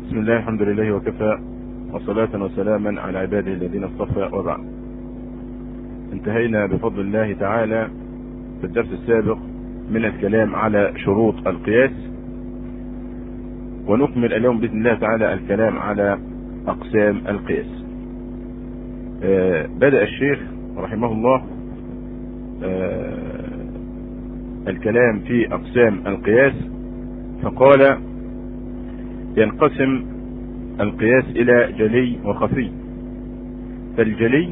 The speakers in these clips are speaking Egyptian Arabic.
بسم الله الحمد لله وكفى وصلاة وسلاما على عباده الذين اصطفى وبعد انتهينا بفضل الله تعالى في الدرس السابق من الكلام على شروط القياس ونكمل اليوم بإذن الله تعالى الكلام على أقسام القياس آه بدأ الشيخ رحمه الله آه الكلام في أقسام القياس فقال ينقسم القياس إلى جلي وخفي فالجلي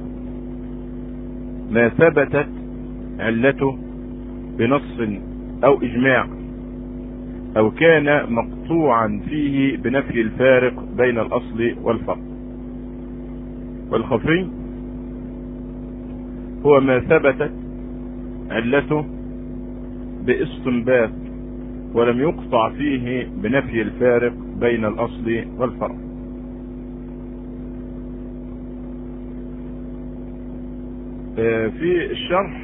ما ثبتت علته بنص أو إجماع أو كان مقطوعا فيه بنفي الفارق بين الأصل والفرق والخفي هو ما ثبتت علته باستنباط ولم يقطع فيه بنفي الفارق بين الأصل والفرق في الشرح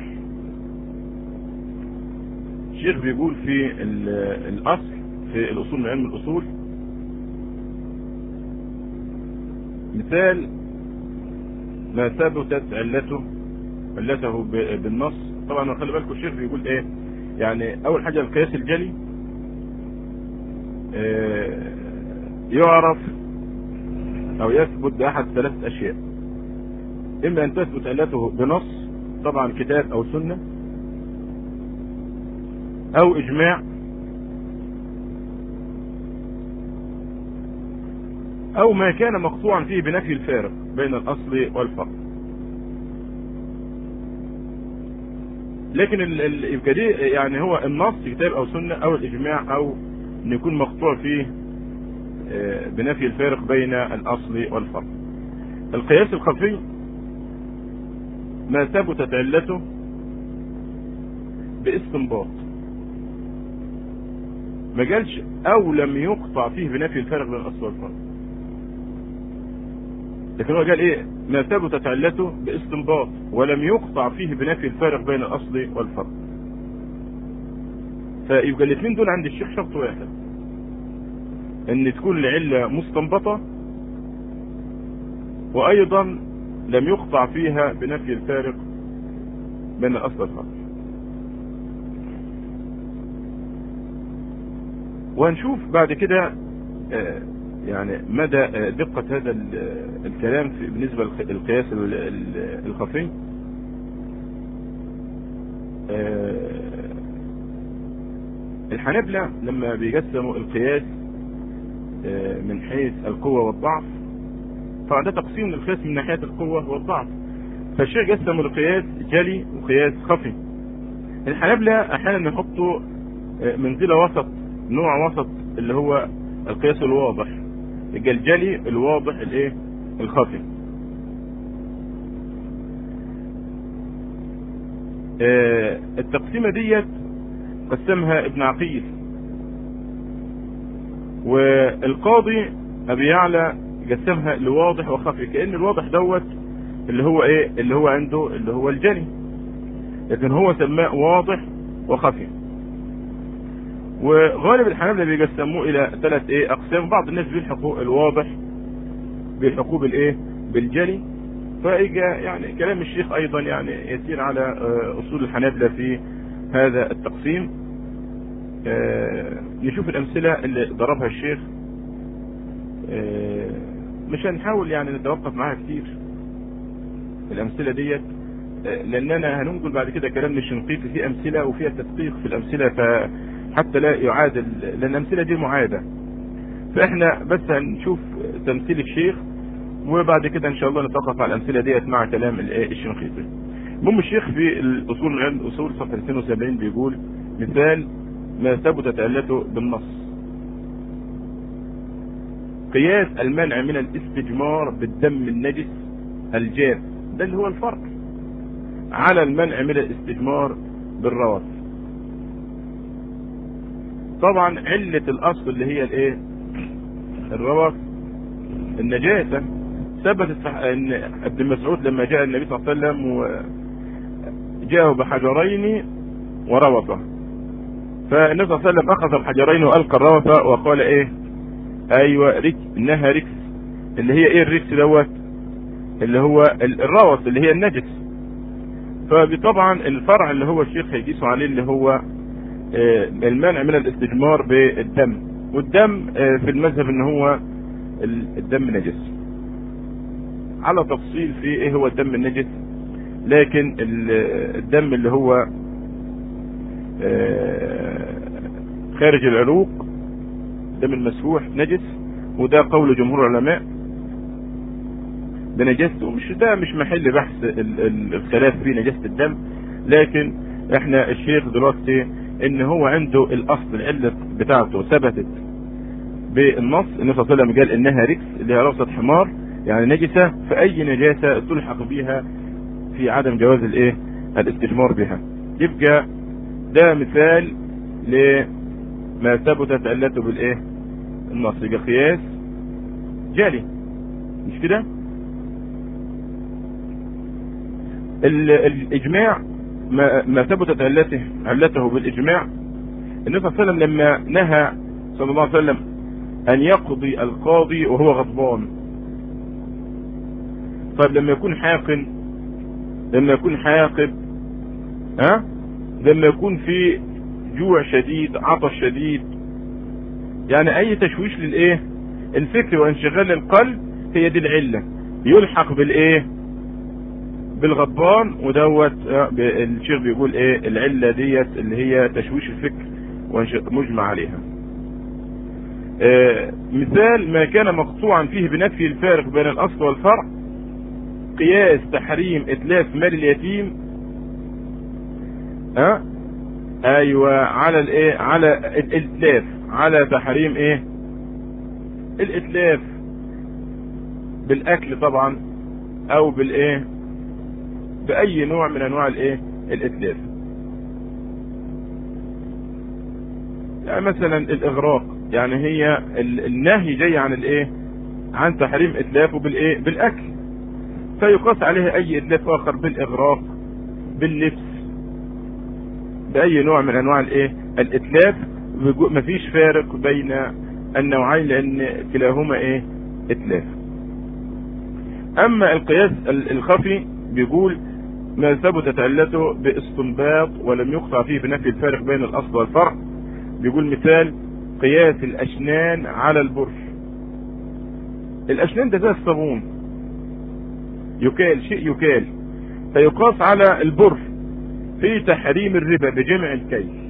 الشيخ بيقول في الأصل في الأصول من علم الأصول مثال ما ثبتت علته علته بالنص طبعا خلي بالكم الشيخ بيقول ايه يعني اول حاجة القياس الجلي اه يعرف او يثبت باحد ثلاث اشياء اما ان تثبت علته بنص طبعا كتاب او سنة او اجماع او ما كان مقطوعا فيه بنفي الفارق بين الاصل والفرق لكن يبقى دي يعني هو النص كتاب او سنة او الاجماع او ان يكون مقطوع فيه بنفي الفارق بين الاصل والفرق القياس الخفي ما ثبتت علته باستنباط ما قالش او لم يقطع فيه بنفي الفارق بين الاصل والفرق لكن هو قال ايه ما ثبتت علته باستنباط ولم يقطع فيه بنفي الفارق بين الاصل والفرق فيبقى الاثنين دول عند الشيخ شرط واحد ان تكون العلة مستنبطة وايضا لم يقطع فيها بنفي الفارق بين الاصل والفرق وهنشوف بعد كده آه يعني مدى دقة هذا الكلام في بالنسبة للقياس الخفي الحنابلة لما بيقسموا القياس من حيث القوة والضعف طبعا ده تقسيم للقياس من ناحية القوة والضعف فالشيخ قسموا القياس جلي وقياس خفي الحنابلة احيانا يحطوا منزلة وسط نوع وسط اللي هو القياس الواضح يبقى الجلي الواضح الايه الخفي آه التقسيمه ديت قسمها ابن عقيل والقاضي ابي يعلى قسمها لواضح وخفي كان الواضح دوت اللي هو ايه اللي هو عنده اللي هو الجلي لكن هو سماه واضح وخفي وغالب الحنابلة بيقسموه الى ثلاث ايه اقسام بعض الناس بيلحقوا الواضح بيلحقوه بالايه بالجلي فاجا يعني كلام الشيخ ايضا يعني يسير على اصول الحنابلة في هذا التقسيم نشوف الامثلة اللي ضربها الشيخ مش هنحاول يعني نتوقف معاها كتير الامثلة ديت لاننا هننقل بعد كده كلام الشنقيطي في امثلة وفيها تدقيق في الامثلة ف حتى لا يعادل لان الامثله دي معاده فاحنا بس هنشوف تمثيل الشيخ وبعد كده ان شاء الله نتوقف على الامثله ديت مع كلام الشنقيطي المهم الشيخ في الاصول من علم الاصول صفحه 72 بيقول مثال ما ثبتت علته بالنص قياس المنع من الاستجمار بالدم النجس الجاف ده اللي هو الفرق على المنع من الاستجمار بالروث طبعا علة الاصل اللي هي الايه الروث النجاسة ثبتت ان ابن مسعود لما جاء النبي صلى الله عليه وسلم وجاءه بحجرين وروثه فالنبي صلى الله عليه وسلم اخذ الحجرين والقى الروث وقال ايه ايوه ركس انها ركس اللي هي ايه الركس دوت اللي هو الروث اللي هي النجس فطبعا الفرع اللي هو الشيخ هيقيسه عليه اللي هو المنع من الاستجمار بالدم والدم في المذهب ان هو الدم نجس على تفصيل في ايه هو الدم النجس لكن الدم اللي هو خارج العروق دم المسفوح نجس وده قول جمهور العلماء بنجاسته مش ده مش محل بحث الخلاف في نجاسة الدم لكن احنا الشيخ دلوقتي ان هو عنده الاصل العلة بتاعته ثبتت بالنص النبي صلى الله عليه وسلم قال انها ركس اللي هي روثة حمار يعني نجسة فاي نجاسة تلحق بها في عدم جواز الايه الاستجمار بها يبقى ده مثال لما ثبتت علته بالايه النص يبقى قياس جالي مش كده الاجماع ما, ما ثبتت علته علته بالاجماع النبي صلى الله عليه وسلم لما نهى صلى الله عليه وسلم ان يقضي القاضي وهو غضبان طيب لما يكون حاقن لما يكون حاقد ها لما يكون في جوع شديد عطش شديد يعني اي تشويش للايه الفكر وانشغال القلب هي دي العله يلحق بالايه بالغضبان ودوت الشيخ بيقول ايه العله ديت اللي هي تشويش الفكر مجمع عليها آه مثال ما كان مقطوعا فيه بنفي الفارق بين الاصل والفرع قياس تحريم اتلاف مال اليتيم ها أه؟ ايوه على الايه على الاتلاف على تحريم ايه الاتلاف بالاكل طبعا او بالايه باي نوع من انواع الايه الاتلاف يعني مثلا الاغراق يعني هي النهي جاي عن الايه عن تحريم اتلافه بالايه بالاكل فيقاس عليه اي اتلاف اخر بالاغراق باللبس باي نوع من انواع الايه الاتلاف مفيش فارق بين النوعين لان كلاهما ايه اتلاف اما القياس الخفي بيقول ما ثبتت علته باستنباط ولم يقطع فيه بنفي الفارق بين الاصل والفرع بيقول مثال قياس الاشنان على البرش الاشنان ده زي الصابون يكال شيء يكال فيقاس على البر في تحريم الربا بجمع الكيل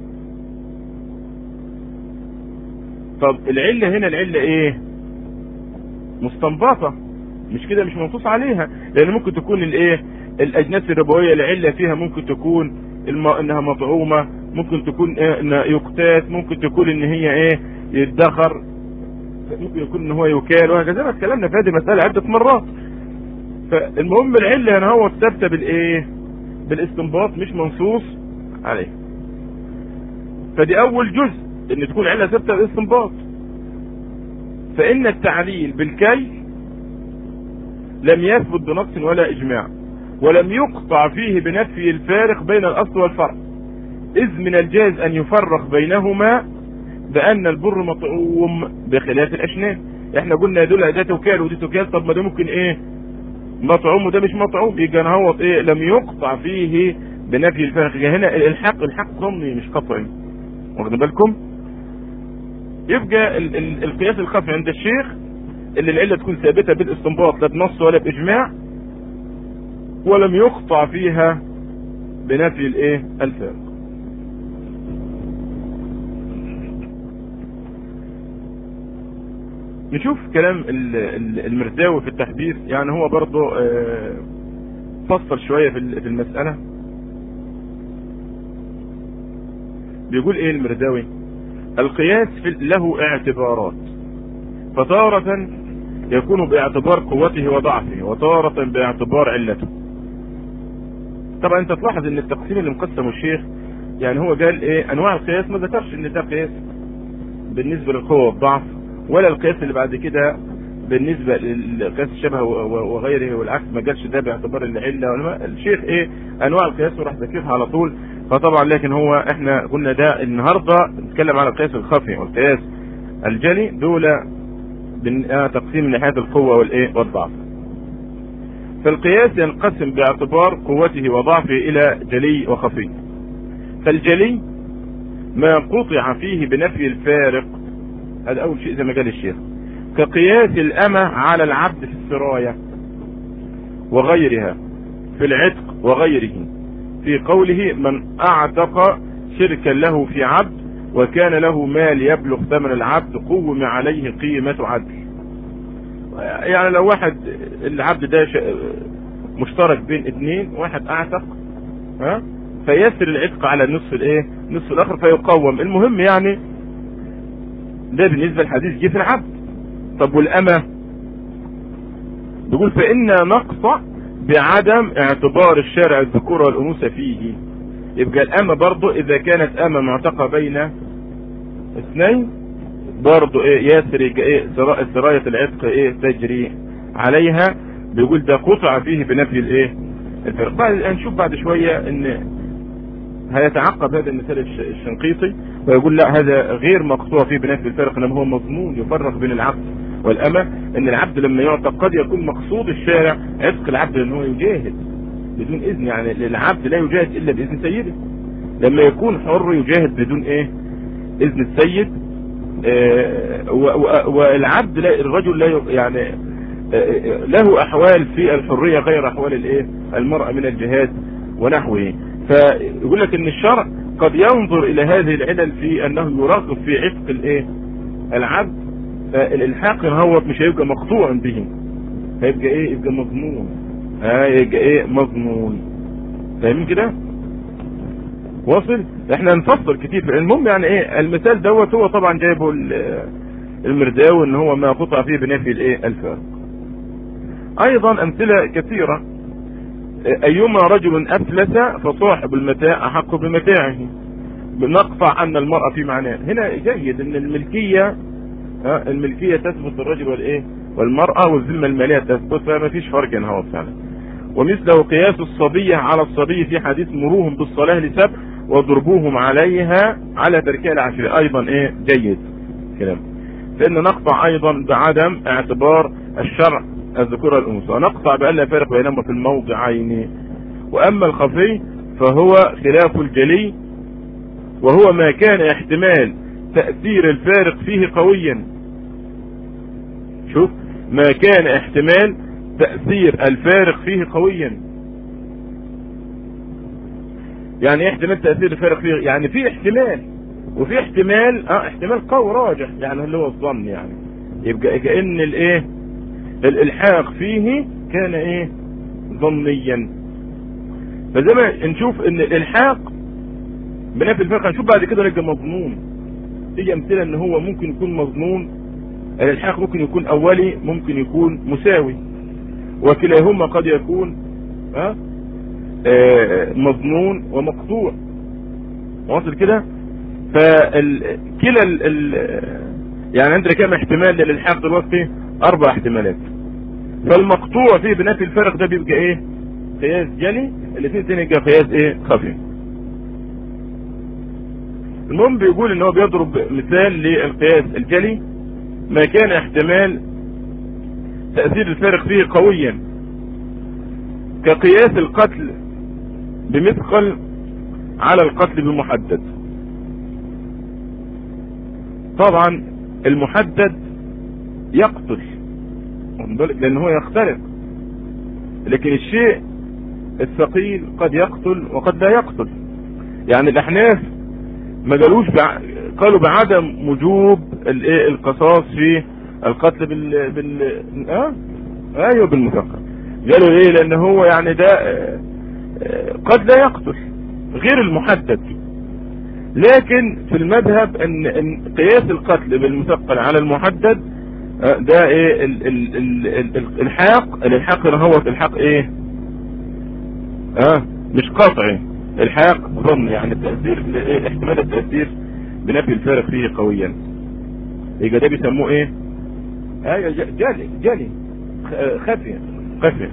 طب العلة هنا العلة ايه مستنبطة مش كده مش منصوص عليها لان ممكن تكون الايه الاجناس الربوية العلة فيها ممكن تكون الم... انها مطعومة ممكن تكون إيه إن يقتات ممكن تكون ان هي ايه يدخر ممكن يكون ان هو يكال وهكذا ما اتكلمنا في هذه المسألة عدة مرات فالمهم العلة هنا هو ثابتة بالايه بالاستنباط مش منصوص عليه فدي اول جزء ان تكون علة ثابتة بالاستنباط فان التعليل بالكي لم يثبت بنص ولا اجماع ولم يقطع فيه بنفي الفارق بين الاصل والفرع اذ من الجائز ان يفرق بينهما بان البر مطعوم بخلاف الاشنان احنا قلنا دول ده توكال ودي توكال طب ما ده ممكن ايه مطعوم وده مش مطعوم يبقى هو ايه لم يقطع فيه بنفي الفارق هنا الحق الحق ضمني مش قطعي واخد بالكم يبقى ال ال القياس الخفي عند الشيخ اللي العله تكون ثابته بالاستنباط لا بنص ولا باجماع ولم يقطع فيها بنفي الايه الفارق نشوف كلام المرداوي في التحديث يعني هو برضه فصل شوية في المسألة بيقول ايه المرداوي القياس له اعتبارات فتارة يكون باعتبار قوته وضعفه وتارة باعتبار علته طبعا انت تلاحظ ان التقسيم اللي مقسمه الشيخ يعني هو قال ايه انواع القياس ما ذكرش ان ده قياس بالنسبة للقوة والضعف ولا القياس اللي بعد كده بالنسبة للقياس الشبه وغيره والعكس ما جالش ده باعتبار العلة ولا الشيخ ايه انواع القياس وراح ذكرها على طول فطبعا لكن هو احنا قلنا ده النهاردة نتكلم على القياس الخفي والقياس الجلي دول تقسيم من ناحيه القوه والايه والضعف فالقياس ينقسم باعتبار قوته وضعفه الى جلي وخفي فالجلي ما قطع فيه بنفي الفارق هذا اول شيء زي ما قال الشيخ كقياس الامة على العبد في السراية وغيرها في العتق وغيره في قوله من اعتق شركا له في عبد وكان له مال يبلغ ثمن العبد قوم عليه قيمة عدل يعني لو واحد العبد ده مشترك بين اثنين واحد اعتق ها فيسر العتق على النصف الايه النصف الاخر فيقوم المهم يعني ده بالنسبة للحديث جه في العبد طب والامة بيقول فإن نقص بعدم اعتبار الشارع الذكورة والأنوثة فيه يبقى الأمة برضو إذا كانت أمة معتقة بين اثنين برضو إيه يسري إيه سراية العتق إيه تجري عليها بيقول ده قطع فيه بنفي الإيه الفرق بعد نشوف بعد شوية إن هيتعقب هذا المثال الشنقيطي ويقول لا هذا غير مقطوع فيه بنفي الفرق انما هو مضمون يفرق بين العبد والأمة ان العبد لما يعتق قد يكون مقصود الشارع عتق العبد ان هو يجاهد بدون اذن يعني العبد لا يجاهد الا باذن سيده لما يكون حر يجاهد بدون ايه اذن السيد آه والعبد لا الرجل لا يعني آه له احوال في الحرية غير احوال الايه المرأة من الجهاد ونحوه فيقول لك ان الشرع قد ينظر الى هذه العلل في انه يراقب في عتق الايه العبد فالالحاق هو مش هيبقى مقطوع به هيبقى ايه يبقى مضمون هيبقى ايه مضمون فاهمين كده واصل احنا نفصل كتير المهم يعني ايه المثال دوت هو طبعا جايبه المرداوي ان هو ما قطع فيه بنفي الايه الفارق ايضا امثله كثيره ايما رجل افلس فصاحب المتاع احق بمتاعه بنقطع ان المرأة في معناه هنا جيد ان الملكية الملكية تثبت الرجل والايه والمرأة والذمة المالية تثبت فما فيش فرق هنا فعلا ومثله قياس الصبية على الصبي في حديث مروهم بالصلاة لسبع وضربوهم عليها على تركها العشر ايضا ايه جيد كلام فان نقطع ايضا بعدم اعتبار الشرع الذكورة الانثى نقطع بأن لا فارق بينهما في الموضعين واما الخفي فهو خلاف الجلي وهو ما كان احتمال تأثير الفارق فيه قويا شوف ما كان احتمال تأثير الفارق فيه قويا يعني ايه احتمال تأثير الفارق فيه يعني في احتمال وفي احتمال اه احتمال قوي راجح يعني اللي هو الظن يعني يبقى كأن الايه الالحاق فيه كان ايه ظنيا فزي ما نشوف ان الالحاق بنفي الفرق هنشوف بعد كده نلقى مظنون تيجي امثله ان هو ممكن يكون مظنون الالحاق ممكن يكون اولي ممكن يكون مساوي وكلاهما قد يكون ها آه مظنون ومقطوع واصل كده فكلا ال ال يعني عندنا كم احتمال للالحاق دلوقتي اربع احتمالات فالمقطوع فيه بنفي الفرق ده بيبقى ايه قياس جلي الاثنين تاني يبقى قياس ايه خفي المهم بيقول ان هو بيضرب مثال للقياس الجلي ما كان احتمال تأثير الفارق فيه قويا كقياس القتل بمثقل على القتل بمحدد طبعا المحدد يقتل لان هو يخترق لكن الشيء الثقيل قد يقتل وقد لا يقتل يعني الاحناف ما قالوش بع... قالوا بعدم وجوب الايه القصاص في القتل بال بال اه ايوه بالمثقل قالوا ايه لان هو يعني ده قد لا يقتل غير المحدد لكن في المذهب ان, إن قياس القتل بالمثقل على المحدد ده ايه ال ال ال ال الحاق الالحاق هنا هو الحاق ايه اه مش قطعي الحاق ظن يعني التأثير احتمال التأثير بنفي الفارق فيه قويا يبقى ده بيسموه ايه ايوه جلي جلي خفية خفية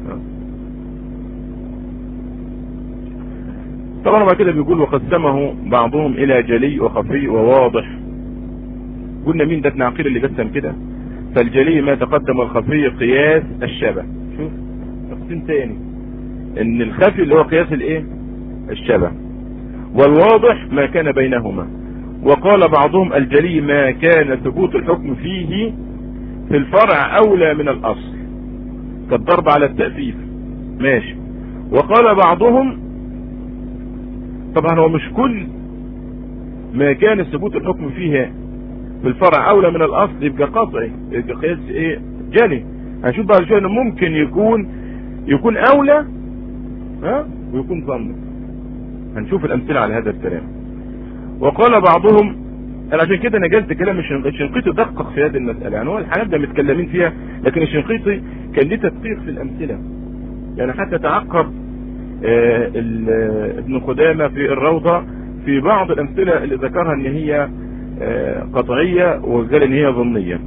طبعا بعد كده بيقول وقسمه بعضهم الى جلي وخفي وواضح قلنا مين ده ابن عقيل اللي قسم كده فالجلي ما تقدم الخفي قياس الشبه شوف تقسيم تاني ان الخفي اللي هو قياس الايه الشبه والواضح ما كان بينهما وقال بعضهم الجلي ما كان ثبوت الحكم فيه في الفرع اولى من الاصل كالضرب على التأفيف ماشي وقال بعضهم طبعا هو مش كل ما كان ثبوت الحكم فيها في الفرع اولى من الاصل يبقى قطعي يبقى قياس ايه جلي هنشوف بعد شويه انه ممكن يكون يكون اولى ها ويكون ظن هنشوف الامثله على هذا الكلام وقال بعضهم انا عشان كده نجلت كلام الشنقيطي دقق في هذه المساله يعني هو الحالات ده متكلمين فيها لكن الشنقيطي كان ليه تدقيق في الامثله يعني حتى تعقب آه ابن قدامه في الروضه في بعض الامثله اللي ذكرها ان هي آه قطعيه وقال ان هي ظنيه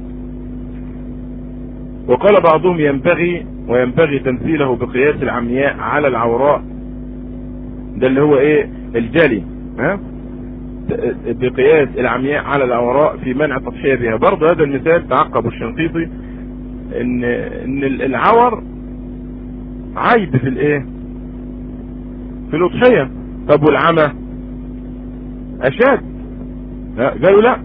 وقال بعضهم ينبغي وينبغي تمثيله بقياس العمياء على العوراء ده اللي هو ايه الجلي ها بقياس العمياء على العوراء في منع التضحية بها برضه هذا المثال تعقب الشنقيطي ان ان العور عيب في الايه في الاضحية طب والعمى اشاد قالوا لا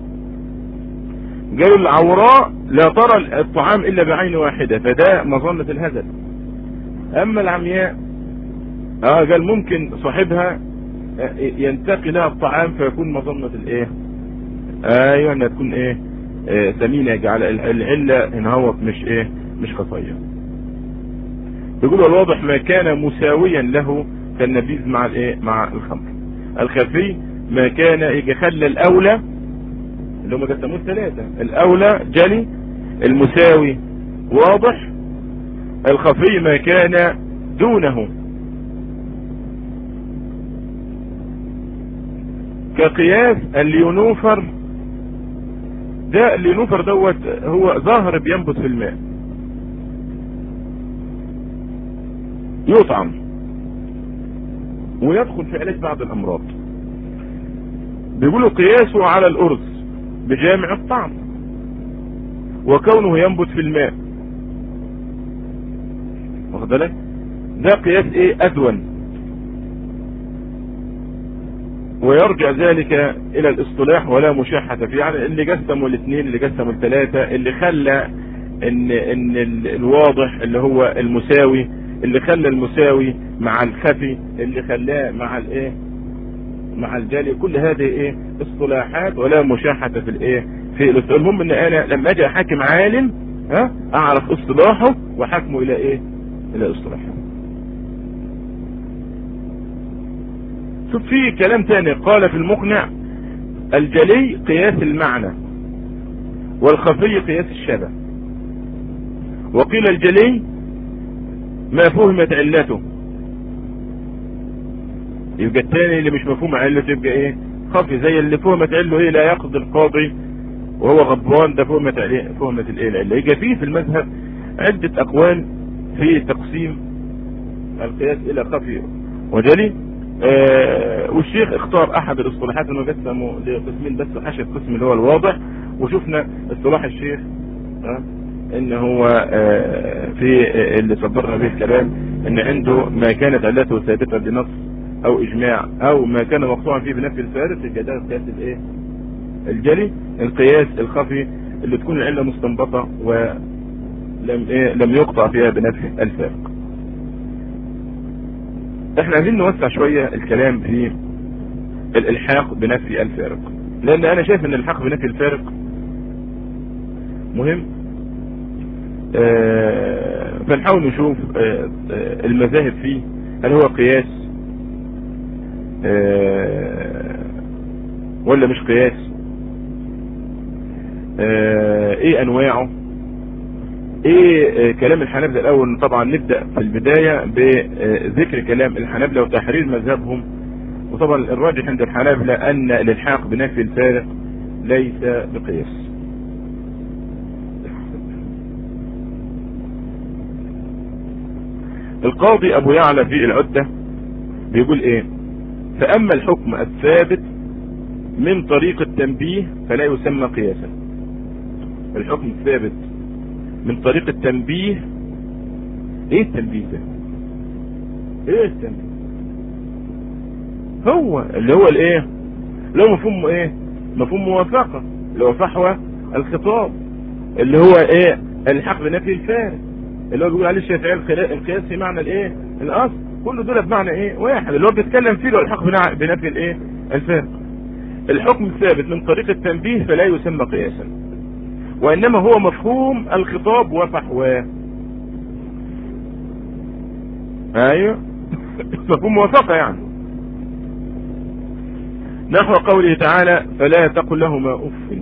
قالوا العوراء لا ترى الطعام الا بعين واحدة فده مظنة الهزل اما العمياء اه قال ممكن صاحبها ينتقي لها الطعام فيكون مظنة الايه ايوه انها تكون ايه آه سمينة يجعل العلة هنا هو مش ايه مش خطية يقول الواضح ما كان مساويا له كالنبيذ مع الايه مع الخمر الخفي ما كان يجي خلى الاولى اللي هم قسموه ثلاثة الاولى جلي المساوي واضح الخفي ما كان دونه كقياس الليونوفر ده الليونوفر دوت هو ظاهر بينبت في الماء يطعم ويدخل في علاج بعض الامراض بيقولوا قياسه على الارز بجامع الطعم وكونه ينبت في الماء واخد بالك ده قياس ايه ادون ويرجع ذلك الى الاصطلاح ولا مشاحة فيه يعني اللي قسموا الاثنين اللي قسموا الثلاثة اللي خلى ان ان الواضح اللي هو المساوي اللي خلى المساوي مع الخفي اللي خلاه مع الايه مع الجالي كل هذه ايه اصطلاحات ولا مشاحة في الايه في الاصطلاح المهم ان انا لما اجي احاكم عالم ها اعرف اصطلاحه واحكمه الى ايه الى اصطلاحه شوف في كلام تاني قال في المقنع الجلي قياس المعنى والخفي قياس الشبه وقيل الجلي ما فهمت علته يبقى التاني اللي مش مفهوم علته يبقى ايه خفي زي اللي فهمت علته ايه لا يقضي القاضي وهو غضبان ده فهمت عليه فهمت الايه العله يبقى فيه في المذهب عدة اقوال في تقسيم القياس الى خفي وجلي آه والشيخ اختار احد الاصطلاحات انه قسمه لقسمين بس وحشى القسم اللي هو الواضح وشفنا اصطلاح الشيخ آه ان هو آه في اللي صدرنا به الكلام ان عنده ما كانت علته ثابته بنص او اجماع او ما كان مقطوعا فيه بنفي الفارق يبقى ده القياس الايه الجلي القياس الخفي اللي تكون العله مستنبطه ولم إيه لم يقطع فيها بنفي الفارق احنا عايزين نوسع شوية الكلام في الالحاق بنفي الفارق لان انا شايف ان الالحاق بنفي الفارق مهم آه فنحاول نشوف آه آه المذاهب فيه هل هو قياس ولا مش قياس ايه انواعه ايه كلام الحنابلة الاول طبعا نبدأ في البداية بذكر كلام الحنابلة وتحرير مذهبهم وطبعا الراجح عند الحنابلة ان الالحاق بنفي الفارق ليس بقياس القاضي ابو يعلى في العدة بيقول ايه فاما الحكم الثابت من طريق التنبيه فلا يسمى قياسا الحكم الثابت من طريق التنبيه ايه التنبيه ده ايه التنبيه هو اللي هو الايه اللي هو مفهوم ايه مفهوم موافقة اللي هو فحوى الخطاب اللي هو ايه الحق بنفي الفارق اللي هو بيقول عليه الشافعي القياس في معنى الايه الاصل كل دول بمعنى ايه واحد اللي هو بيتكلم فيه له الحق بنفي الايه الفارق الحكم الثابت من طريق التنبيه فلا يسمى قياسا وانما هو مفهوم الخطاب وفحواه ايوه مفهوم موافقة يعني نحو قوله تعالى فلا تقل لهما اف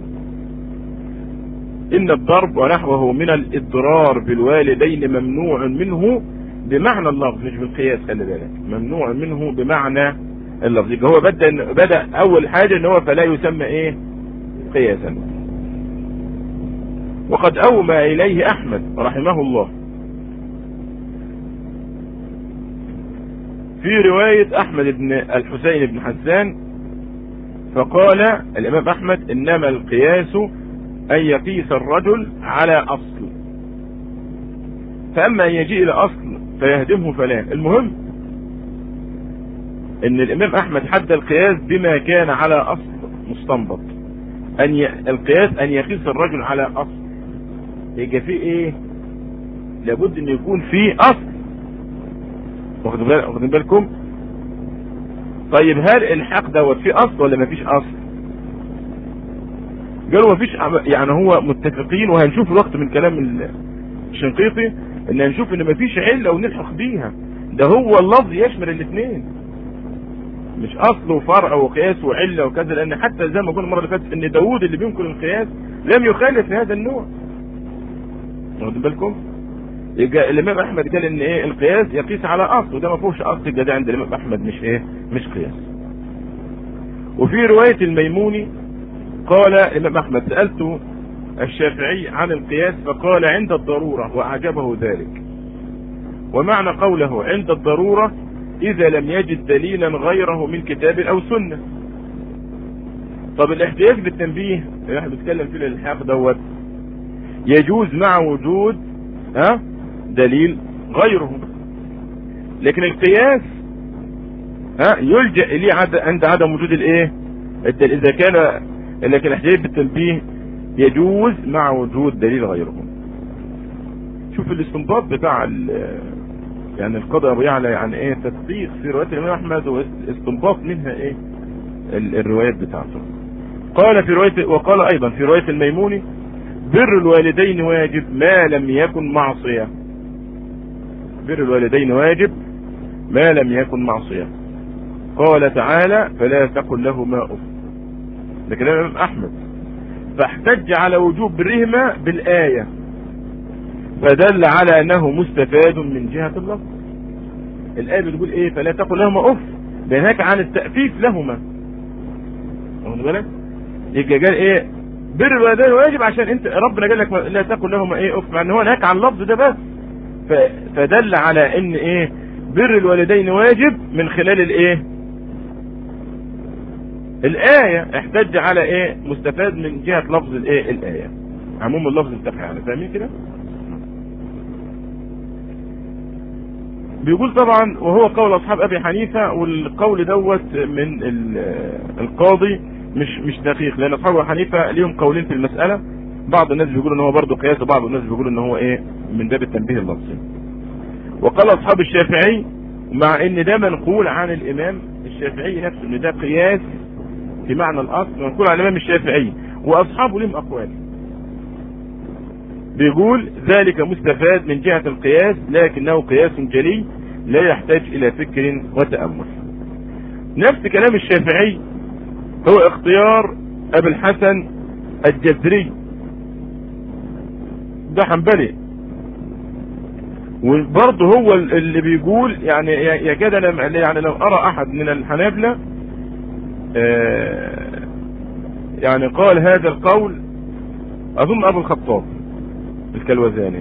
ان الضرب ونحوه من الاضرار بالوالدين ممنوع منه بمعنى اللفظ مش بالقياس خلي بالك ممنوع منه بمعنى اللفظ يبقى هو بدا بدا اول حاجه ان هو فلا يسمى ايه قياسا وقد اومى اليه احمد رحمه الله في رواية احمد بن الحسين بن حسان فقال الامام احمد انما القياس ان يقيس الرجل على اصل فاما ان يجيء الى اصل فيهدمه فلا المهم ان الامام احمد حد القياس بما كان على اصل مستنبط ان ي... القياس ان يقيس الرجل على اصل يبقى في ايه لابد ان يكون في اصل واخدين بالكم طيب هل الحق دوت في اصل ولا مفيش اصل قالوا مفيش يعني هو متفقين وهنشوف الوقت من كلام الشنقيطي ان هنشوف ان مفيش علة ونلحق بيها ده هو اللفظ يشمل الاثنين مش اصل وفرع وقياس وعلة وكذا لان حتى زي ما قلنا المره اللي فاتت ان داوود اللي بينكر القياس لم يخالف في هذا النوع واخدين بالكم يبقى الامام احمد قال ان ايه القياس يقيس على اصل وده ما فيهوش اصل يبقى ده عند الامام احمد مش ايه مش قياس وفي رواية الميموني قال الامام احمد سألت الشافعي عن القياس فقال عند الضرورة واعجبه ذلك ومعنى قوله عند الضرورة اذا لم يجد دليلا غيره من كتاب او سنة طب الاحتياج بالتنبيه اللي احنا بنتكلم فيه الالحاق دوت يجوز مع وجود ها دليل غيره لكن القياس ها يلجأ اليه عند عدم وجود الايه الدليل اذا كان لكن الاحتياج بالتنبيه يجوز مع وجود دليل غيره شوف الاستنباط بتاع يعني القضاء ابو يعلى يعني ايه تدقيق في روايات الامام احمد واستنباط منها ايه الروايات بتاعته قال في رواية وقال ايضا في رواية الميموني بر الوالدين واجب ما لم يكن معصية بر الوالدين واجب ما لم يكن معصية قال تعالى فلا تقل لهما اف لكن الامام احمد فاحتج على وجوب برهما بالايه فدل على انه مستفاد من جهة اللفظ الآية بتقول ايه فلا تقل لهما اف بينهاك عن التأفيف لهما واخد بالك يبقى قال ايه بر الوالدين واجب عشان انت ربنا قال لك لا تقل لهما ايه اف مع ان هو نهاك عن اللفظ ده بس فدل على ان ايه بر الوالدين واجب من خلال الايه الآية احتج على ايه مستفاد من جهة لفظ الايه الآية عموم اللفظ انتفع يعني فاهمين كده بيقول طبعا وهو قول اصحاب ابي حنيفة والقول دوت من القاضي مش مش دقيق لان اصحاب ابي حنيفة ليهم قولين في المسألة بعض الناس بيقولوا ان هو برضه قياس وبعض الناس بيقولوا ان هو ايه من باب التنبيه اللفظي وقال اصحاب الشافعي مع ان ده منقول عن الامام الشافعي نفسه ان ده قياس في معنى الاصل منقول عن الامام الشافعي واصحابه لهم اقوال بيقول ذلك مستفاد من جهة القياس لكنه قياس جلي لا يحتاج الى فكر وتأمل نفس كلام الشافعي هو اختيار ابي الحسن الجزري ده حنبلي وبرضه هو اللي بيقول يعني يكاد انا يعني لو ارى احد من الحنابلة يعني قال هذا القول اظن ابو الخطاب الكلوزاني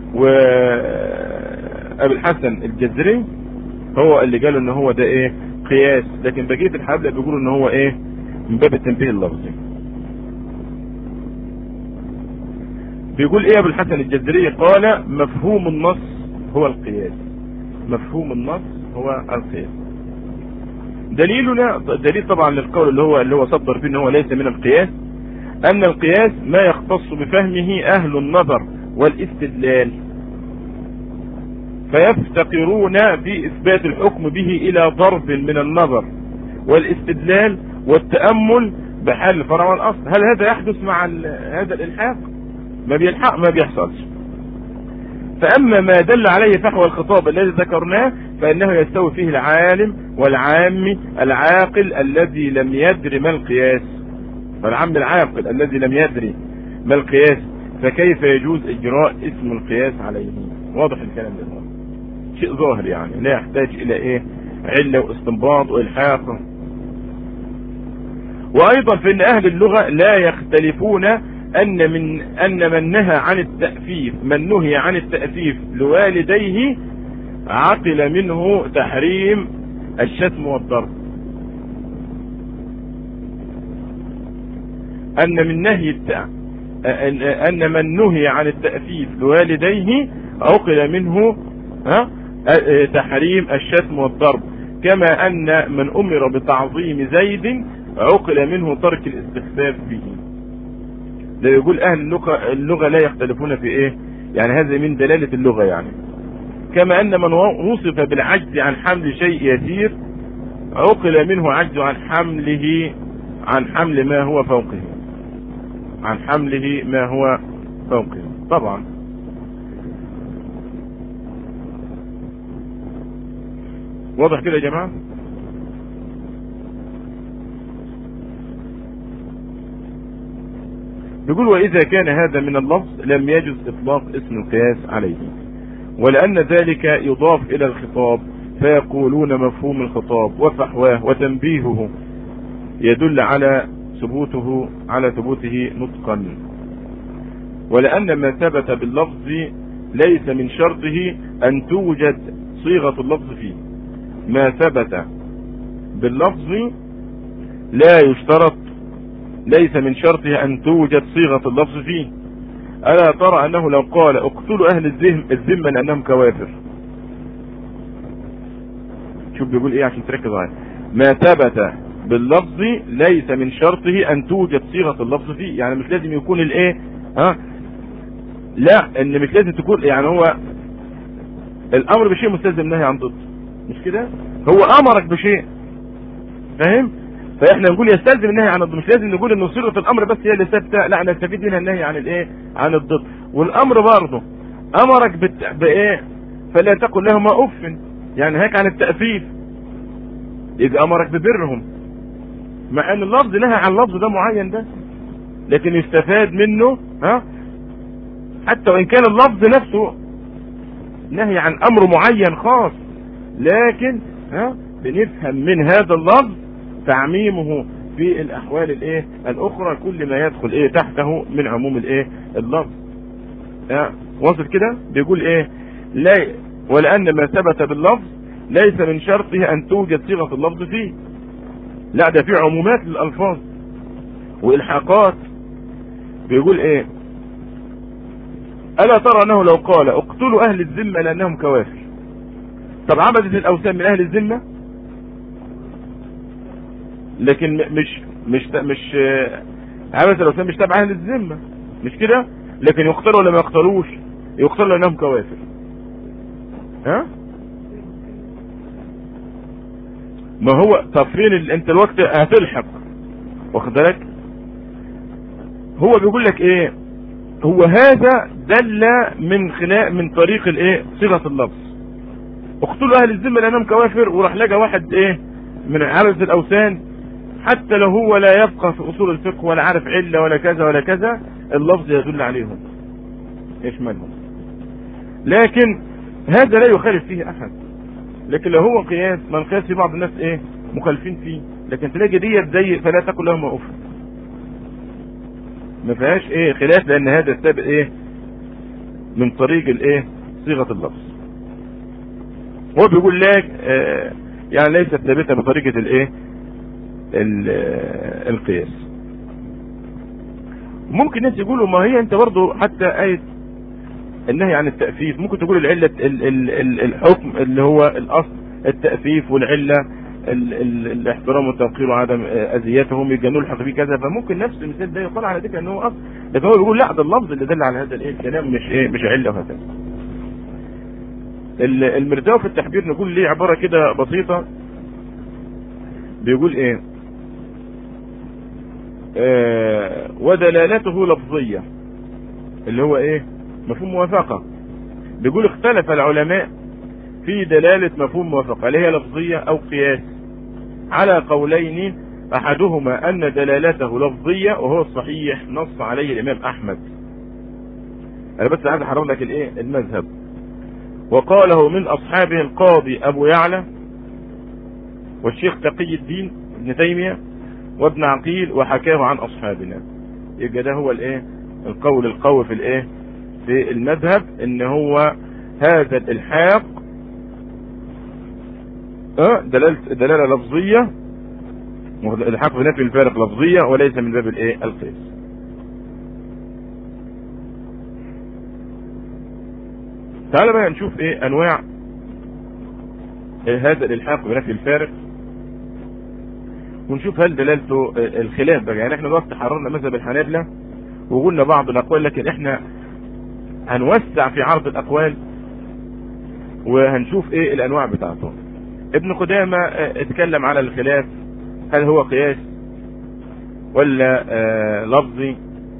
وابي الحسن الجزري هو اللي قال ان هو ده ايه قياس لكن بقية الحنابلة بيقولوا ان هو ايه من باب التنبيه اللفظي بيقول ايه ابو الحسن الجزري قال مفهوم النص هو القياس مفهوم النص هو القياس دليلنا دليل طبعا للقول اللي هو اللي هو صدر فيه ان هو ليس من القياس ان القياس ما يختص بفهمه اهل النظر والاستدلال فيفتقرون في اثبات الحكم به الى ضرب من النظر والاستدلال والتأمل بحال الفرع والاصل هل هذا يحدث مع هذا الالحاق ما بيلحق ما بيحصلش فأما ما دل عليه فحوى الخطاب الذي ذكرناه فإنه يستوي فيه العالم والعام العاقل الذي لم يدر ما القياس فالعام العاقل الذي لم يدري ما القياس فكيف يجوز إجراء اسم القياس عليه واضح الكلام ده شيء ظاهر يعني لا يحتاج إلى إيه علة واستنباط وإلحاق وأيضا فإن أهل اللغة لا يختلفون أن من أن من نهى عن التأفيف من نهي عن التأفيف لوالديه عقل منه تحريم الشتم والضرب أن من نهي الت... أن من نهي عن التأفيف لوالديه عقل منه ها تحريم الشتم والضرب كما أن من أمر بتعظيم زيد عقل منه ترك الاستخفاف به ده يقول اهل اللغة, اللغة لا يختلفون في ايه يعني هذا من دلالة اللغة يعني كما ان من وصف بالعجز عن حمل شيء يسير عقل منه عجز عن حمله عن حمل ما هو فوقه عن حمله ما هو فوقه طبعا واضح كده يا جماعه بيقول وإذا كان هذا من اللفظ لم يجز إطلاق اسم القياس عليه ولأن ذلك يضاف إلى الخطاب فيقولون مفهوم الخطاب وفحواه وتنبيهه يدل على ثبوته على ثبوته نطقا ولأن ما ثبت باللفظ ليس من شرطه أن توجد صيغة اللفظ فيه ما ثبت باللفظ لا يشترط ليس من شرطه ان توجد صيغة اللفظ فيه الا ترى انه لو قال اقتلوا اهل الذم الذمة لانهم كوافر شوف بيقول ايه عشان تركز معايا ما ثبت باللفظ ليس من شرطه ان توجد صيغة اللفظ فيه يعني مش لازم يكون الايه ها لا ان مش لازم تكون يعني هو الامر بشيء مستلزم نهي عن ضد مش كده هو امرك بشيء فاهم فاحنا نقول يستلزم النهي عن الضد مش لازم نقول ان صيغه الامر بس هي اللي ثابته لا نستفيد منها النهي عن الايه عن الضد والامر برضه امرك بت... بايه فلا تقل لهما اف يعني هيك عن التأفيف اذا امرك ببرهم مع ان اللفظ نهى عن اللفظ ده معين ده لكن يستفاد منه ها حتى وان كان اللفظ نفسه نهي عن امر معين خاص لكن ها بنفهم من هذا اللفظ تعميمه في الاحوال الايه الاخرى كل ما يدخل ايه تحته من عموم الايه اللفظ اه واصل كده بيقول ايه لا ولان ما ثبت باللفظ ليس من شرطه ان توجد صيغه اللفظ فيه لا ده في عمومات للالفاظ والحاقات بيقول ايه الا ترى انه لو قال اقتلوا اهل الذمه لانهم كوافر طب عبدت الاوثان من اهل الذمه لكن مش مش مش عبدت الاوثان مش تبع اهل الذمه مش كده لكن يقتلوا ولا ما يقتلوش يقتلوا لانهم كوافر ها ما هو طب فين ال... انت الوقت هتلحق واخد بالك هو بيقول لك ايه هو هذا دل من خلال من طريق الايه صيغه اللفظ اقتلوا اهل الذمه لانهم كوافر وراح لقى واحد ايه من عبدة الاوثان حتى لو هو لا يبقى في اصول الفقه ولا عارف عله ولا كذا ولا كذا اللفظ يدل عليهم يشملهم لكن هذا لا يخالف فيه احد لكن لو هو قياس ما القياس في بعض الناس ايه مخالفين فيه لكن تلاقي ديت زي فلا تقل لهم اف ما فيهاش ايه خلاف لان هذا السابق ايه من طريق الايه صيغه اللفظ هو بيقول لك آه يعني ليست ثابته بطريقه الايه القياس ممكن انت تقولوا ما هي انت برضو حتى آية النهي عن التأفيف ممكن تقول العلة الحكم اللي هو الأصل التأفيف والعلة الاحترام والتوقير وعدم اذيتهم يجنوا الحق فيه كذا فممكن نفس المثال ده يقال على ذلك انه اصل لكن هو بيقول لا ده اللفظ اللي دل على هذا الايه الكلام مش ايه مش عله وهكذا المرداوي في التحبير نقول ليه عباره كده بسيطه بيقول ايه آه ودلالته لفظيه اللي هو ايه مفهوم موافقه بيقول اختلف العلماء في دلالة مفهوم موافقة اللي هي لفظية او قياس على قولين احدهما ان دلالته لفظية وهو الصحيح نص عليه الامام احمد انا بس عايز احرر لك الايه المذهب وقاله من اصحابه القاضي ابو يعلى والشيخ تقي الدين ابن تيمية وابن عقيل وحكاه عن اصحابنا يبقى ده هو الايه القول القوي في الايه في المذهب ان هو هذا الالحاق اه دلالة دلالة لفظية الحق بنفي الفارق لفظية وليس من باب الايه القياس تعال بقى نشوف ايه انواع إيه هذا الالحاق بنفي الفارق ونشوف هل دلالته الخلاف بقى يعني احنا دلوقتي حررنا مذهب الحنابلة وقلنا بعض الاقوال لكن احنا هنوسع في عرض الاقوال وهنشوف ايه الانواع بتاعته ابن قدامة اتكلم على الخلاف هل هو قياس ولا آه لفظي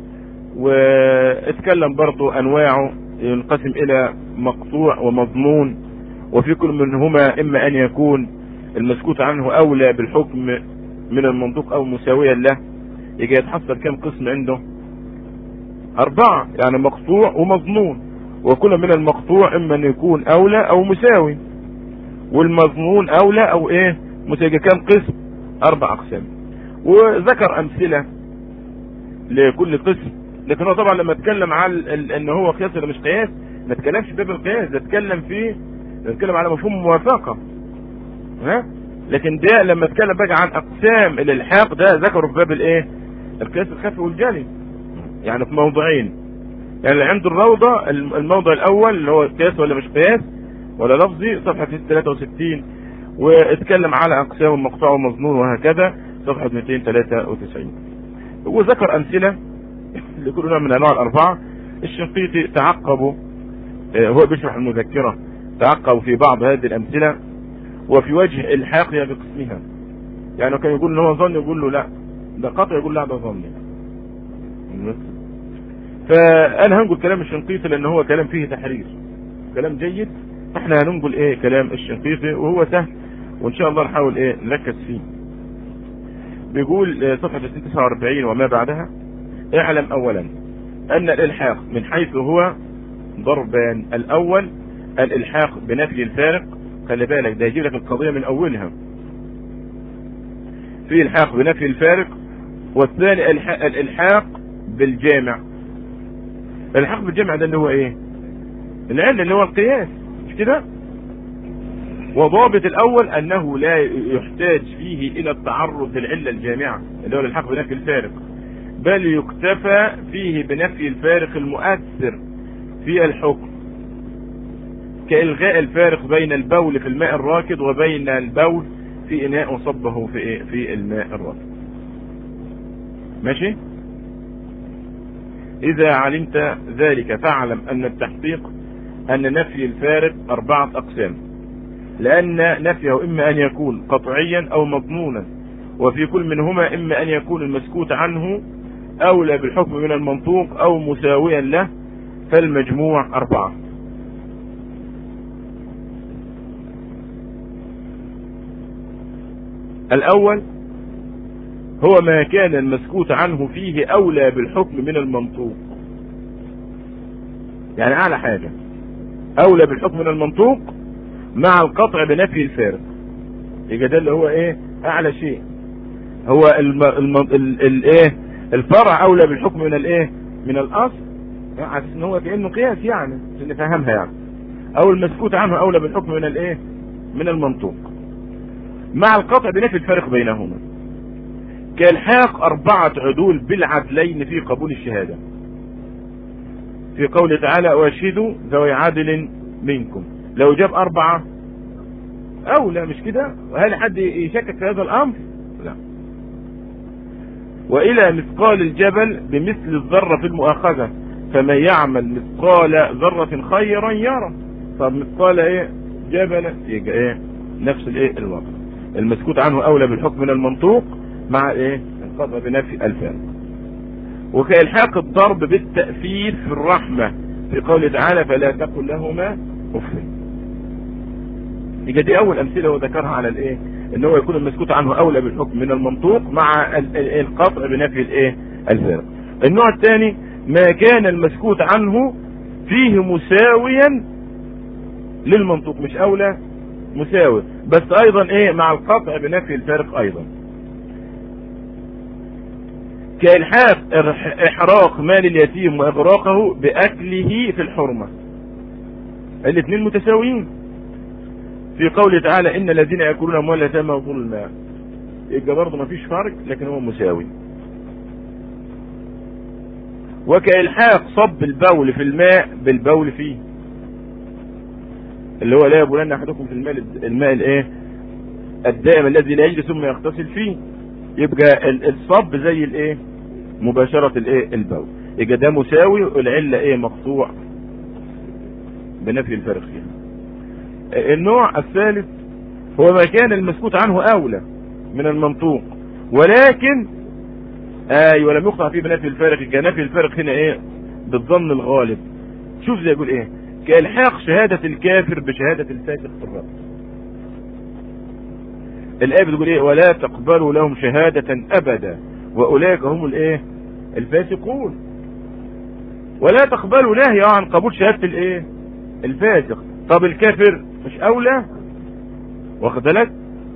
واتكلم برضو انواعه ينقسم الى مقطوع ومضمون وفي كل منهما اما ان يكون المسكوت عنه اولى بالحكم من المنطوق او مساويا له يجي يتحصل كم قسم عنده اربعة يعني مقطوع ومضمون وكل من المقطوع اما ان يكون اولى او مساوي والمضمون اولى او ايه مساوي كام قسم اربع اقسام وذكر امثلة لكل قسم لكن هو طبعا لما اتكلم على ان هو قياس ولا مش قياس ما اتكلمش في باب القياس ده اتكلم في اتكلم على مفهوم موافقة ها لكن ده لما اتكلم بقى عن اقسام الالحاق ده ذكره في باب الايه القياس الخفي والجلي يعني في موضعين يعني عند الروضة الموضع الاول اللي هو قياس ولا مش قياس ولا لفظي صفحة 63 واتكلم على اقسام المقطوع والمظنون وهكذا صفحة 293 وذكر امثلة لكل نوع من انواع الاربعة الشنقيطي تعقبوا هو بيشرح المذكرة تعقبوا في بعض هذه الامثلة وفي وجه الحاقية بقسمها يعني كان يقول ان هو ظن يقول له لا ده قطع يقول لا ده ظني فانا هنقول كلام الشنقيطي لان هو كلام فيه تحرير كلام جيد احنا هننقل ايه كلام الشنقيطي وهو سهل وان شاء الله نحاول ايه نركز فيه بيقول صفحة 49 وما بعدها اعلم اولا ان الالحاق من حيث هو ضربان الاول الالحاق بنفي الفارق خلي بالك ده يجيب لك القضية من اولها في الحاق بنفي الفارق والثاني الالحاق بالجامع الحاق بالجامع ده اللي هو ايه العلة اللي هو القياس مش كده وضابط الاول انه لا يحتاج فيه الى التعرض للعلة الجامعة اللي هو الحق بنفي الفارق بل يكتفى فيه بنفي الفارق المؤثر في الحكم كإلغاء الفارق بين البول في الماء الراكد وبين البول في إناء وصبه في إيه؟ في الماء الراكد ماشي إذا علمت ذلك فاعلم أن التحقيق أن نفي الفارق أربعة أقسام لأن نفيه إما أن يكون قطعيا أو مضمونا وفي كل منهما إما أن يكون المسكوت عنه أولى بالحكم من المنطوق أو مساويا له فالمجموع أربعة الأول هو ما كان المسكوت عنه فيه أولى بالحكم من المنطوق يعني أعلى حاجة أولى بالحكم من المنطوق مع القطع بنفي الفارق يبقى ده اللي هو إيه أعلى شيء هو الم... الم... ال... ال... إيه الفرع أولى بالحكم من الإيه من الأصل عشان إن هو كأنه قياس يعني عشان نفهمها يعني أو المسكوت عنه أولى بالحكم من الإيه من المنطوق مع القطع بنفي الفارق بينهما كالحاق أربعة عدول بالعدلين في قبول الشهادة في قوله تعالى واشهدوا ذوي عدل منكم لو جاب أربعة أولى مش كده وهل حد يشكك في هذا الأمر لا وإلى مثقال الجبل بمثل الذرة في المؤاخذة فمن يعمل مثقال ذرة خيرا يرى طب مثقال ايه جبل يبقى ايه نفس الايه الوضع المسكوت عنه اولى بالحكم من المنطوق مع ايه القطع بنفي الفان وكالحاق الضرب بالتأفيف في الرحمة في قوله تعالى فلا تقل لهما اف يبقى دي اول امثله هو ذكرها على الايه ان هو يكون المسكوت عنه اولى بالحكم من المنطوق مع القطع بنفي الايه الفارق النوع الثاني ما كان المسكوت عنه فيه مساويا للمنطوق مش اولى مساوي بس ايضا ايه مع القطع بنفي الفارق ايضا كالحاق احراق مال اليتيم واغراقه باكله في الحرمة الاثنين متساويين في قوله تعالى ان الذين ياكلون اموال اليتامى ظلما يبقى برضه مفيش فرق لكن هو مساوي وكالحاق صب البول في الماء بالبول فيه اللي هو لا يبولن احدكم في الماء الماء الايه الدائم الذي لا يجري ثم يغتسل فيه يبقى الصب زي الايه مباشرة الايه البول يبقى ده مساوي والعلة ايه مقطوع بنفي الفرق يعني. النوع الثالث هو ما كان المسكوت عنه اولى من المنطوق ولكن ايوه لم يقطع فيه بنفي الفارق يبقى نفي الفارق هنا ايه بالظن الغالب شوف زي يقول ايه كالحاق شهادة الكافر بشهادة الفاسق في الرب الآية بتقول ايه ولا تقبلوا لهم شهادة ابدا واولئك هم الايه الفاسقون ولا تقبلوا نهي عن قبول شهادة الايه الفاسق طب الكافر مش اولى واخد بالك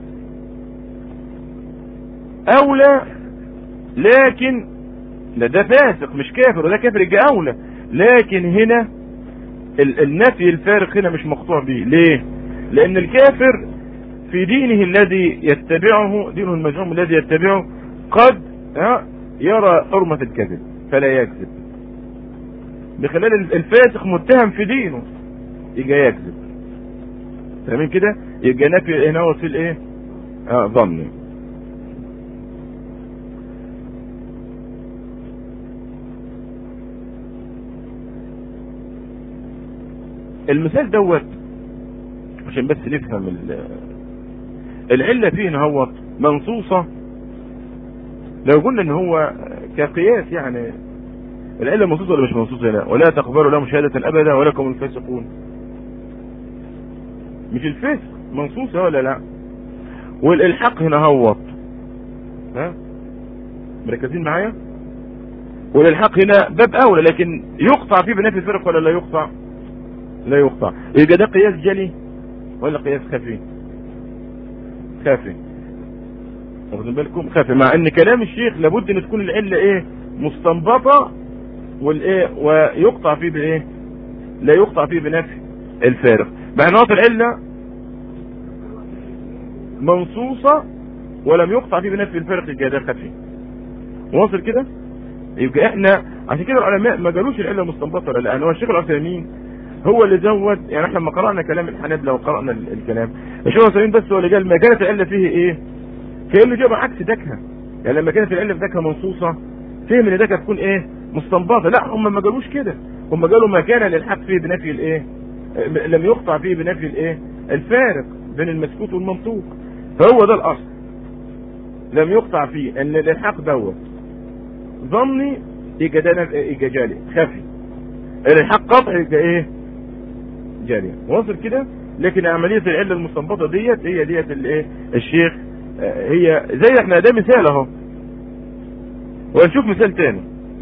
اولى لكن لا ده فاسق مش كافر وده كافر يبقى اولى لكن هنا النفي الفارق هنا مش مقطوع به ليه لان الكافر في دينه الذي يتبعه دينه المزعوم الذي يتبعه قد يرى حرمة الكذب فلا يكذب بخلال الفاسق متهم في دينه يجي يكذب فاهمين كده يبقى نفي هنا هو في الايه اه ظني المثال دوت عشان بس نفهم العلة فيه ان هو منصوصة لو قلنا ان هو كقياس يعني العلة منصوصة ولا مش منصوصة لا ولا تقبلوا لهم شهادة ابدا ولكم الفاسقون مش الفاسق منصوصة ولا لا والالحاق هنا هوط ها مركزين معايا والالحاق هنا باب اولى لكن يقطع فيه بنفي الفرق ولا لا يقطع لا يقطع يبقى ده قياس جلي ولا قياس خفي خافي واخدين بالكم خافي مع ان كلام الشيخ لابد ان تكون العله ايه مستنبطه والايه ويقطع فيه بايه لا يقطع فيه بنفي الفارق مع ان العله منصوصه ولم يقطع فيه بنفي الفارق يبقى ده خفي واصل كده يبقى احنا عشان كده العلماء ما قالوش العله مستنبطه ولا لا هو الشيخ العثيمين هو اللي زود يعني احنا لما قرانا كلام الحنابلة وقرانا الكلام الشيخ العثيمين بس هو اللي قال ما كانت العله فيه ايه كانه جاب عكس دكها يعني لما كانت العله في دكها منصوصه فهم ان دكها تكون ايه مستنبطه لا هم ما قالوش كده هم قالوا ما كان للحق فيه بنفي الايه لم يقطع فيه بنفي الايه الفارق بين المسكوت والمنطوق فهو ده الاصل لم يقطع فيه ان الالحاق دوت ظني يبقى ده يبقى جالي خفي الالحاق قطع يبقى ايه جارية واصل كده لكن عملية العلة المستنبطة ديت هي ديت الايه الشيخ هي زي احنا ده مثال اهو ونشوف مثال تاني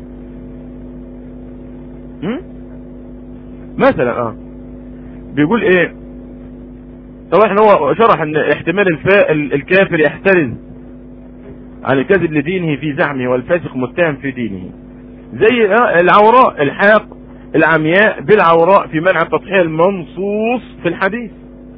مثلا اه بيقول ايه طبعا احنا هو شرح ان احتمال الفاء الكافر يحترز عن الكذب لدينه في زعمه والفاسق متهم في دينه زي اه العوراء الحاق العمياء بالعوراء في منع التضحية المنصوص في الحديث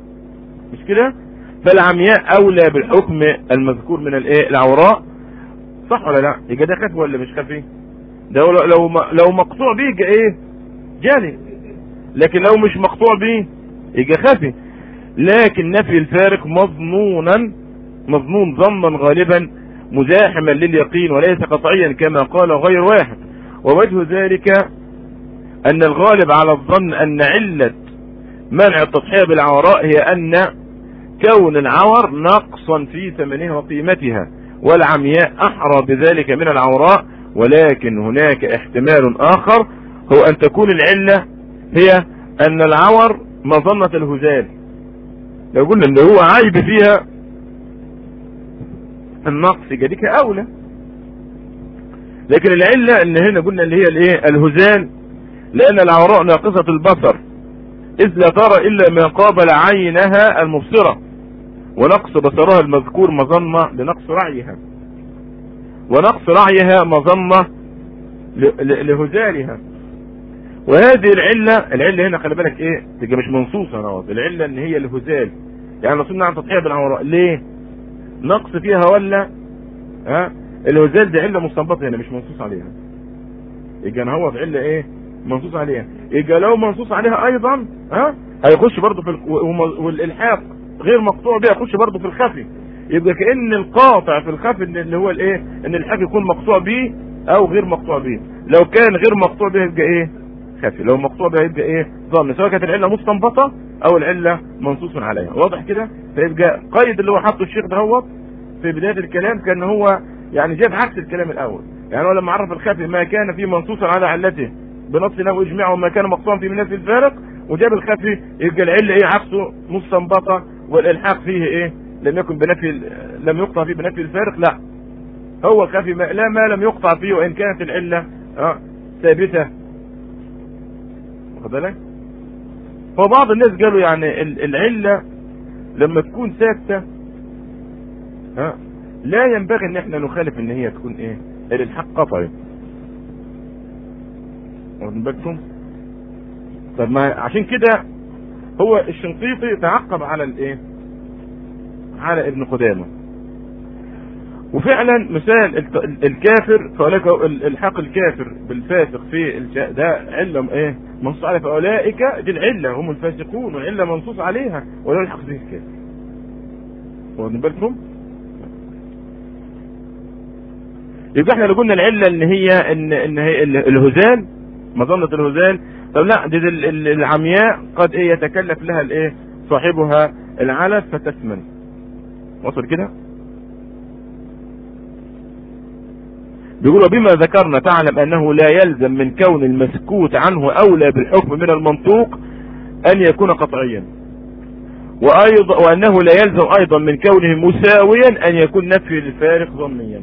مش كده فالعمياء اولى بالحكم المذكور من الايه العوراء صح ولا لا يبقى ده خفي ولا مش خفي ده لو لو لو مقطوع بيه يبقى ايه جالي لكن لو مش مقطوع بيه يبقى خفي لكن نفي الفارق مظنونا مظنون ظنا غالبا مزاحما لليقين وليس قطعيا كما قال غير واحد ووجه ذلك ان الغالب على الظن ان علة منع التضحية بالعوراء هي ان كون العور نقصا في ثمنها وقيمتها والعمياء احرى بذلك من العوراء ولكن هناك احتمال اخر هو ان تكون العلة هي ان العور مظنة الهزال لو قلنا ان هو عيب فيها النقص جديك اولى لكن العلة ان هنا قلنا اللي هي الايه الهزال لان العوراء ناقصة البصر اذ لا ترى الا ما قابل عينها المبصرة ونقص بصرها المذكور مظنة لنقص رعيها ونقص رعيها مظنة لهزالها وهذه العلة العلة هنا خلي بالك ايه تبقى مش منصوصة نواض العلة ان هي الهزال يعني رسولنا عن تضحية بالعوراء ليه نقص فيها ولا ها الهزال دي علة مستنبطة هنا مش منصوص عليها يبقى انا هو في علة ايه منصوص عليها يبقى لو منصوص عليها ايضا ها هيخش برضه في والالحاق غير مقطوع بها يخش برضه في الخفي يبقى كأن القاطع في الخفي اللي هو الايه ان الحاجة يكون مقطوع به او غير مقطوع به لو كان غير مقطوع به يبقى ايه خفي لو مقطوع به يبقى ايه ظن سواء كانت العلة مستنبطة او العلة منصوص عليها واضح كده فيبقى قيد اللي هو حطه الشيخ دهوت في بداية الكلام كان هو يعني جاب عكس الكلام الاول يعني هو لما عرف الخفي ما كان فيه منصوصا على علته بنص له اجماع وما كان مقطوعا في منافي الفارق وجاب الخفي يبقى العلة ايه عكسه مستنبطة والالحاق فيه ايه لم يكن بنفي لم يقطع فيه بنفي الفارق لا هو الخفي ما لا ما لم يقطع فيه وان كانت العلة اه ثابتة واخد بالك فبعض الناس قالوا يعني العلة لما تكون ثابتة ها لا ينبغي ان احنا نخالف ان هي تكون ايه الالحاق قطعي واخدين بالكم طب ما عشان كده هو الشنقيطي تعقب على الايه على ابن قدامه وفعلا مثال الكافر فاولئك الحاق الكافر بالفاسق في الجاء ده علة ايه منصوص عليها فاولئك دي العلة هم الفاسقون والعلة منصوص عليها ولا يلحق به الكافر واخدين بالكم يبقى احنا لو قلنا العلة ان هي ان ان هي الهزال مظنة الهزال طب لا دي العمياء قد ايه يتكلف لها الايه صاحبها العلف فتثمن وصل كده بيقول وبما ذكرنا تعلم انه لا يلزم من كون المسكوت عنه اولى بالحكم من المنطوق ان يكون قطعيا وايضا وانه لا يلزم ايضا من كونه مساويا ان يكون نفي للفارق ظنيا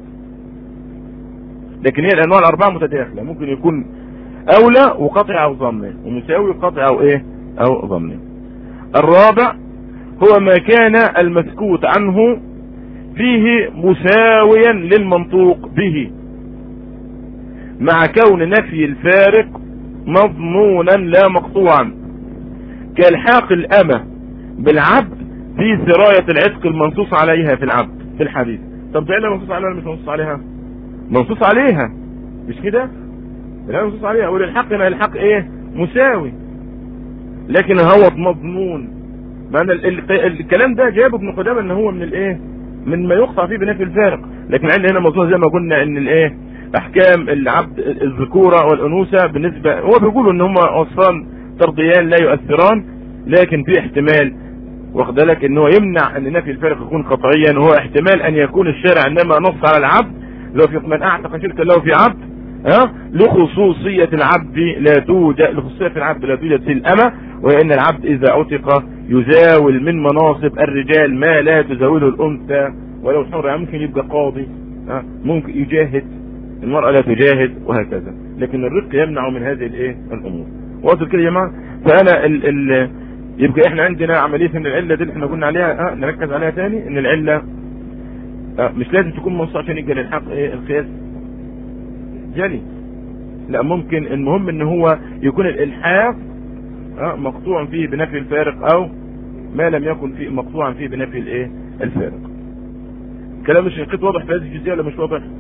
لكن هي الانواع الاربعه متداخله ممكن يكون اولى وقطع او ظني ومساوي قطع او ايه او ظني الرابع هو ما كان المسكوت عنه فيه مساويا للمنطوق به مع كون نفي الفارق مضمونا لا مقطوعا كالحاق الأمة بالعبد في سراية العتق المنصوص عليها في العبد في الحديث طب ده منصوص عليها ولا مش منصوص عليها منصوص عليها مش كده لا منصوص عليها وللحق هنا الحق ايه مساوي لكن هو مضمون معنى الكلام ده جابه ابن قدامه ان هو من الايه من ما يقطع فيه بنفي الفارق لكن العله هنا موضوع زي ما قلنا ان الايه احكام العبد الذكوره والانوثه بالنسبه هو بيقولوا ان هم وصفان طرديان لا يؤثران لكن في احتمال واخد بالك ان هو يمنع ان نفي الفارق يكون قطعيا وهو احتمال ان يكون الشارع انما نص على العبد لو في من اعتق شركا له في عبد ها لخصوصية العبد لا توجد لخصوصية العبد لا توجد في الأمة وإن العبد إذا عتق يزاول من مناصب الرجال ما لا تزاوله الأنثى ولو حر يعني ممكن يبقى قاضي ها ممكن يجاهد المرأة لا تجاهد وهكذا لكن الرق يمنع من هذه الايه الأمور واصل كده يا جماعة فأنا ال ال يبقى احنا عندنا عملية ان العلة دي اللي احنا قلنا عليها ها نركز عليها تاني ان العلة مش لازم تكون منصوص عشان يجي للحق ايه القياس جلي لا ممكن المهم ان هو يكون الالحاق مقطوع فيه بنفي الفارق او ما لم يكن فيه مقطوعا فيه بنفي الايه الفارق كلام الشنقيط واضح في هذه الجزئيه ولا مش واضح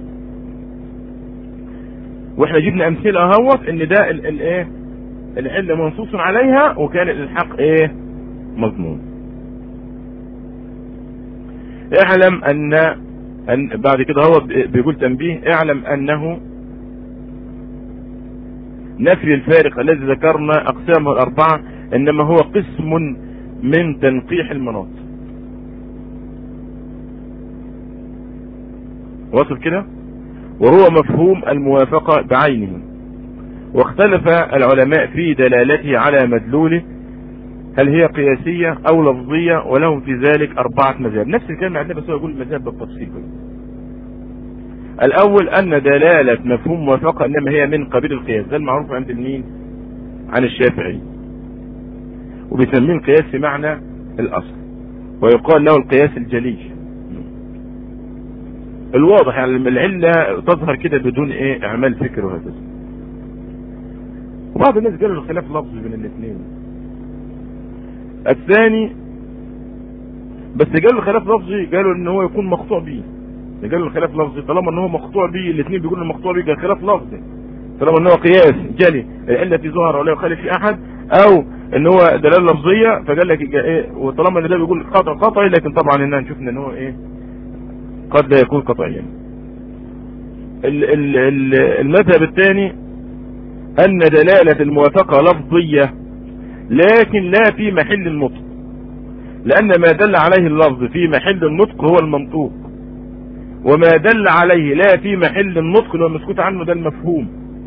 واحنا جبنا امثله اهوت ان ده الايه العله منصوص عليها وكان الالحاق ايه مضمون اعلم ان أن بعد كده هو بيقول تنبيه اعلم انه نفي الفارق الذي ذكرنا اقسامه الاربعه انما هو قسم من تنقيح المناط واصل كده وهو مفهوم الموافقة بعينه واختلف العلماء في دلالته على مدلوله هل هي قياسية او لفظية ولهم في ذلك اربعة مذاهب نفس الكلام عندنا بس هو يقول المذاهب بالتفصيل الاول ان دلالة مفهوم موافقة انما هي من قبيل القياس ده المعروف عند المين عن الشافعي وبيسميه القياس في معنى الاصل ويقال له القياس الجلي الواضح يعني العلة تظهر كده بدون ايه اعمال فكر وهكذا وبعض الناس قالوا الخلاف لفظي بين الاثنين الثاني بس قالوا الخلاف لفظي قالوا ان هو يكون مقطوع به قالوا الخلاف لفظي طالما ان هو مقطوع به الاثنين بيقولوا مقطوع به قال خلاف لفظي طالما ان هو قياس جلي العله في ظهر ولا يخالف في احد او ان هو دلاله لفظيه فقال لك ايه وطالما ان ده بيقول قطع قطعي لكن طبعا هنا شفنا ان هو ايه قد لا يكون قطعيا المذهب الثاني ان دلالة الموافقة لفظية لكن لا في محل النطق لان ما دل عليه اللفظ في محل النطق هو المنطوق وما دل عليه لا في محل النطق اللي هو المسكوت عنه ده المفهوم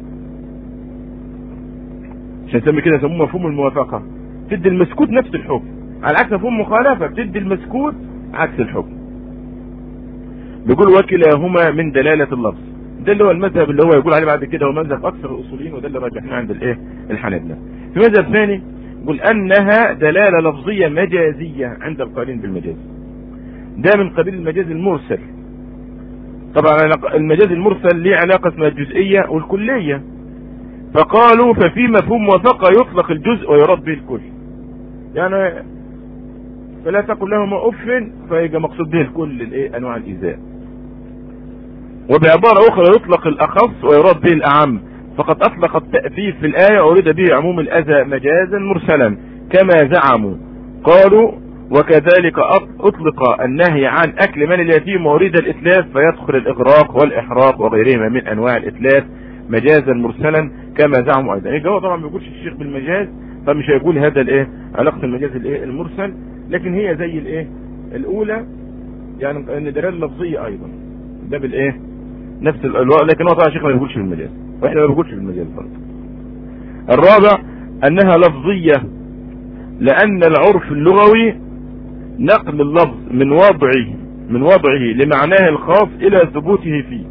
عشان نسمي كده يسموه مفهوم الموافقة تدي المسكوت نفس الحكم على عكس مفهوم مخالفة بتدي المسكوت عكس الحكم بيقول وكلاهما من دلالة اللفظ ده اللي هو المذهب اللي هو يقول عليه بعد كده هو مذهب اكثر الاصوليين وده اللي رجحناه عند الايه الحنابلة في مذهب ثاني يقول انها دلالة لفظية مجازية عند القائلين بالمجاز ده من قبيل المجاز المرسل طبعا المجاز المرسل ليه علاقة اسمها الجزئية والكلية فقالوا ففي مفهوم موافقة يطلق الجزء ويراد به الكل يعني فلا تقل لهما اف فيبقى مقصود به الكل الايه انواع الايذاء وبعبارة اخرى يطلق الاخص ويراد به الاعم فقد اطلق التأثير في الاية اريد به عموم الاذى مجازا مرسلا كما زعموا قالوا وكذلك اطلق النهي عن اكل مال اليتيم واريد الاتلاف فيدخل الاغراق والاحراق وغيرهما من انواع الاتلاف مجازا مرسلا كما زعموا ايضا ايه هو طبعا ما بيقولش الشيخ بالمجاز فمش هيقول هذا الايه علاقة المجاز الايه المرسل لكن هي زي الايه الاولى يعني ان دلاله لفظيه ايضا ده بالايه نفس الوقت لكن هو طبعا شيخ ما بيقولش بالمجاز واحنا ما بنقولش بالمجاز برضه الرابع انها لفظيه لان العرف اللغوي نقل اللفظ من وضعه من وضعه لمعناه الخاص الى ثبوته فيه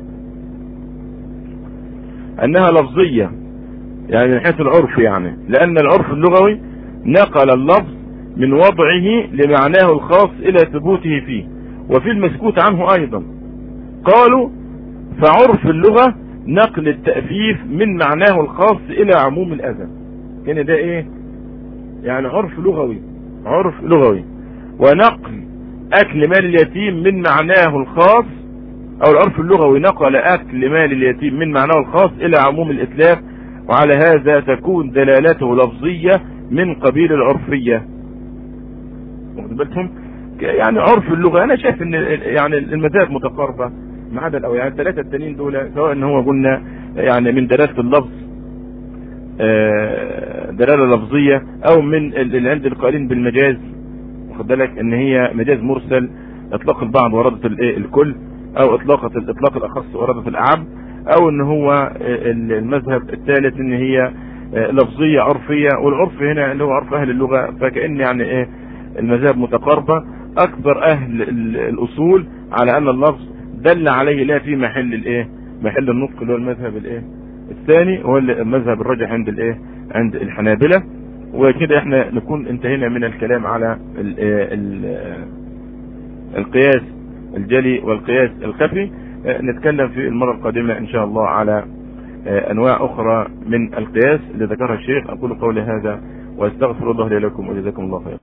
انها لفظيه يعني من حيث العرف يعني لان العرف اللغوي نقل اللفظ من وضعه لمعناه الخاص الى ثبوته فيه وفي المسكوت عنه ايضا قالوا فعرف اللغة نقل التأفيف من معناه الخاص الى عموم الاذى كان ده ايه يعني عرف لغوي عرف لغوي ونقل اكل مال اليتيم من معناه الخاص او العرف اللغوي نقل اكل مال اليتيم من معناه الخاص الى عموم الاتلاف وعلى هذا تكون دلالته لفظية من قبيل العرفية واخد بالكم يعني عرف اللغة انا شايف ان يعني المذاهب متقاربة ما عدا الاول يعني الثلاثة التانيين دول سواء ان هو قلنا يعني من دلالة اللفظ دلالة لفظية او من اللي عند القائلين بالمجاز واخد بالك ان هي مجاز مرسل اطلاق البعض وردة الكل او اطلاق الاطلاق الاخص وردة الاعم او ان هو المذهب الثالث ان هي لفظية عرفية والعرف هنا اللي هو عرف اهل اللغة فكأن يعني ايه المذاهب متقاربة اكثر اهل الاصول على ان اللفظ دل عليه لا في محل الايه محل النطق اللي هو المذهب الايه الثاني هو المذهب الراجح عند الايه عند الحنابلة وكده احنا نكون انتهينا من الكلام على ال ال القياس الجلي والقياس الخفي نتكلم في المرة القادمة ان شاء الله على انواع اخرى من القياس اللي ذكرها الشيخ اقول قولي هذا واستغفر الله لي لكم وجزاكم الله خير